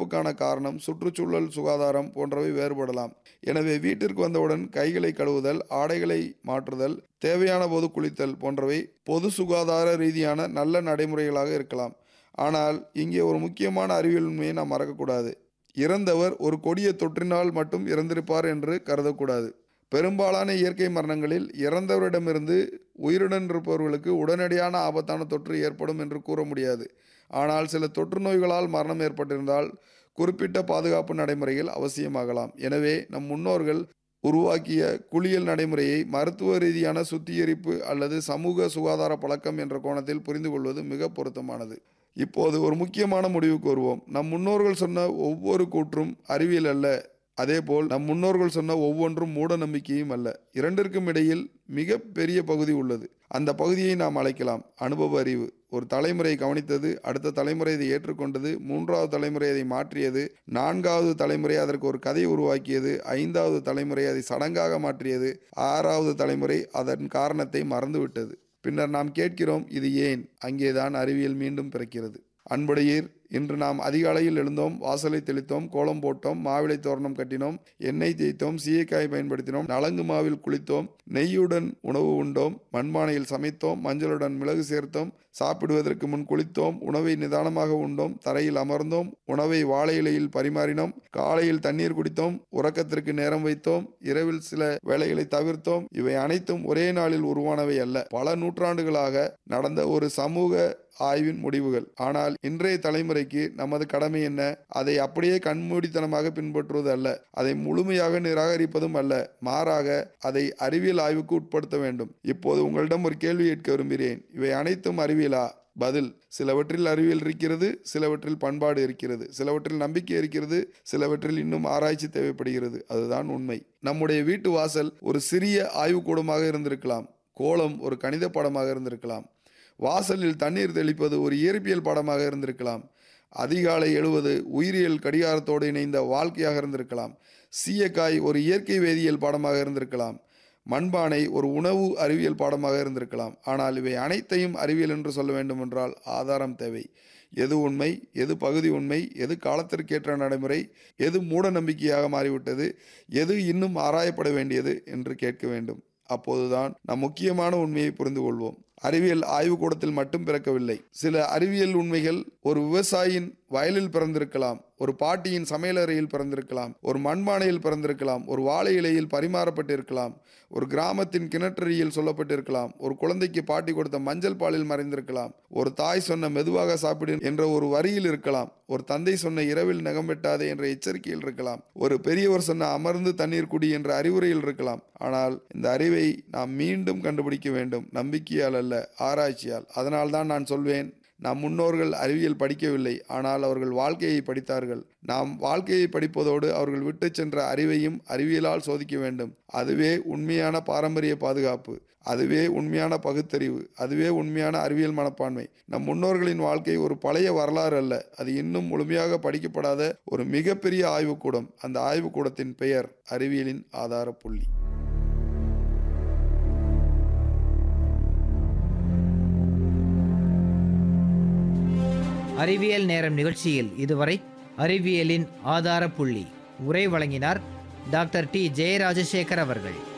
இறப்புக்கான காரணம் சுற்றுச்சூழல் சுகாதாரம் போன்றவை வேறுபடலாம் எனவே வீட்டிற்கு வந்தவுடன் கைகளை கழுவுதல் ஆடைகளை மாற்றுதல் தேவையான போது குளித்தல் போன்றவை பொது சுகாதார ரீதியான நல்ல நடைமுறைகளாக இருக்கலாம் ஆனால் இங்கே ஒரு முக்கியமான அறிவியல் உண்மையை நாம் மறக்கக்கூடாது இறந்தவர் ஒரு கொடிய தொற்றினால் மட்டும் இறந்திருப்பார் என்று கருதக்கூடாது பெரும்பாலான இயற்கை மரணங்களில் இறந்தவரிடமிருந்து உயிருடன் இருப்பவர்களுக்கு உடனடியான ஆபத்தான தொற்று ஏற்படும் என்று கூற முடியாது ஆனால் சில தொற்று நோய்களால் மரணம் ஏற்பட்டிருந்தால் குறிப்பிட்ட பாதுகாப்பு நடைமுறைகள் அவசியமாகலாம் எனவே நம் முன்னோர்கள் உருவாக்கிய குளியல் நடைமுறையை மருத்துவ ரீதியான சுத்திகரிப்பு அல்லது சமூக சுகாதார பழக்கம் என்ற கோணத்தில் புரிந்து கொள்வது மிக பொருத்தமானது இப்போது ஒரு முக்கியமான முடிவுக்கு வருவோம் நம் முன்னோர்கள் சொன்ன ஒவ்வொரு கூற்றும் அறிவியல் அல்ல அதேபோல் நம் முன்னோர்கள் சொன்ன ஒவ்வொன்றும் மூட நம்பிக்கையும் அல்ல இரண்டிற்கும் இடையில் மிக பெரிய பகுதி உள்ளது அந்த பகுதியை நாம் அழைக்கலாம் அனுபவ அறிவு ஒரு தலைமுறை கவனித்தது அடுத்த தலைமுறை இதை ஏற்றுக்கொண்டது மூன்றாவது தலைமுறை அதை மாற்றியது நான்காவது தலைமுறை அதற்கு ஒரு கதை உருவாக்கியது ஐந்தாவது தலைமுறை அதை சடங்காக மாற்றியது ஆறாவது தலைமுறை அதன் காரணத்தை மறந்துவிட்டது பின்னர் நாம் கேட்கிறோம் இது ஏன் அங்கேதான் அறிவியல் மீண்டும் பிறக்கிறது அன்புடையீர் இன்று நாம் அதிகாலையில் எழுந்தோம் வாசலை தெளித்தோம் கோலம் போட்டோம் மாவிளை தோரணம் கட்டினோம் எண்ணெய் தேய்த்தோம் சீயக்காய் பயன்படுத்தினோம் நலங்கு மாவில் குளித்தோம் நெய்யுடன் உணவு உண்டோம் மண்பானையில் சமைத்தோம் மஞ்சளுடன் மிளகு சேர்த்தோம் சாப்பிடுவதற்கு முன் குளித்தோம் உணவை நிதானமாக உண்டோம் தரையில் அமர்ந்தோம் உணவை வாழை இலையில் பரிமாறினோம் காலையில் தண்ணீர் குடித்தோம் உறக்கத்திற்கு நேரம் வைத்தோம் இரவில் சில வேலைகளை தவிர்த்தோம் இவை அனைத்தும் ஒரே நாளில் உருவானவை அல்ல பல நூற்றாண்டுகளாக நடந்த ஒரு சமூக ஆய்வின் முடிவுகள் ஆனால் இன்றைய தலைமுறைக்கு நமது கடமை என்ன அதை அப்படியே கண்மூடித்தனமாக பின்பற்றுவது அல்ல அதை முழுமையாக நிராகரிப்பதும் அல்ல மாறாக அதை அறிவியல் ஆய்வுக்கு உட்படுத்த வேண்டும் இப்போது உங்களிடம் ஒரு கேள்வி கேட்க விரும்புகிறேன் இவை அனைத்தும் அறிவியலா பதில் சிலவற்றில் அறிவியல் இருக்கிறது சிலவற்றில் பண்பாடு இருக்கிறது சிலவற்றில் நம்பிக்கை இருக்கிறது சிலவற்றில் இன்னும் ஆராய்ச்சி தேவைப்படுகிறது அதுதான் உண்மை நம்முடைய வீட்டு வாசல் ஒரு சிறிய ஆய்வுக்கூடமாக இருந்திருக்கலாம் கோலம் ஒரு கணித பாடமாக இருந்திருக்கலாம் வாசலில் தண்ணீர் தெளிப்பது ஒரு இயற்பியல் பாடமாக இருந்திருக்கலாம் அதிகாலை எழுவது உயிரியல் கடிகாரத்தோடு இணைந்த வாழ்க்கையாக இருந்திருக்கலாம் சீயக்காய் ஒரு இயற்கை வேதியியல் பாடமாக இருந்திருக்கலாம் மண்பானை ஒரு உணவு அறிவியல் பாடமாக இருந்திருக்கலாம் ஆனால் இவை அனைத்தையும் அறிவியல் என்று சொல்ல வேண்டுமென்றால் ஆதாரம் தேவை எது உண்மை எது பகுதி உண்மை எது காலத்திற்கேற்ற நடைமுறை எது மூட நம்பிக்கையாக மாறிவிட்டது எது இன்னும் ஆராயப்பட வேண்டியது என்று கேட்க வேண்டும் அப்போதுதான் நாம் முக்கியமான உண்மையை புரிந்து கொள்வோம் அறிவியல் ஆய்வுக்கூடத்தில் மட்டும் பிறக்கவில்லை சில அறிவியல் உண்மைகள் ஒரு விவசாயியின் வயலில் பிறந்திருக்கலாம் ஒரு பாட்டியின் சமையலறையில் பிறந்திருக்கலாம் ஒரு மண்பானையில் பிறந்திருக்கலாம் ஒரு வாழை இலையில் பரிமாறப்பட்டிருக்கலாம் ஒரு கிராமத்தின் கிணற்றறியில் சொல்லப்பட்டிருக்கலாம் ஒரு குழந்தைக்கு பாட்டி கொடுத்த மஞ்சள் பாலில் மறைந்திருக்கலாம் ஒரு தாய் சொன்ன மெதுவாக சாப்பிடு என்ற ஒரு வரியில் இருக்கலாம் ஒரு தந்தை சொன்ன இரவில் நகம் வெட்டாதே என்ற எச்சரிக்கையில் இருக்கலாம் ஒரு பெரியவர் சொன்ன அமர்ந்து தண்ணீர் குடி என்ற அறிவுரையில் இருக்கலாம் ஆனால் இந்த அறிவை நாம் மீண்டும் கண்டுபிடிக்க வேண்டும் நம்பிக்கையால் அல்ல ஆராய்ச்சியால் அதனால்தான் நான் சொல்வேன் நம் முன்னோர்கள் அறிவியல் படிக்கவில்லை ஆனால் அவர்கள் வாழ்க்கையை படித்தார்கள் நாம் வாழ்க்கையை படிப்பதோடு அவர்கள் விட்டு சென்ற அறிவையும் அறிவியலால் சோதிக்க வேண்டும் அதுவே உண்மையான பாரம்பரிய பாதுகாப்பு அதுவே உண்மையான பகுத்தறிவு அதுவே உண்மையான அறிவியல் மனப்பான்மை நம் முன்னோர்களின் வாழ்க்கை ஒரு பழைய வரலாறு அல்ல அது இன்னும் முழுமையாக படிக்கப்படாத ஒரு மிகப்பெரிய ஆய்வுக்கூடம் அந்த ஆய்வுக்கூடத்தின் பெயர் அறிவியலின் ஆதார புள்ளி அறிவியல் நேரம் நிகழ்ச்சியில் இதுவரை அறிவியலின் ஆதார புள்ளி உரை வழங்கினார் டாக்டர் டி ஜெயராஜசேகர் அவர்கள்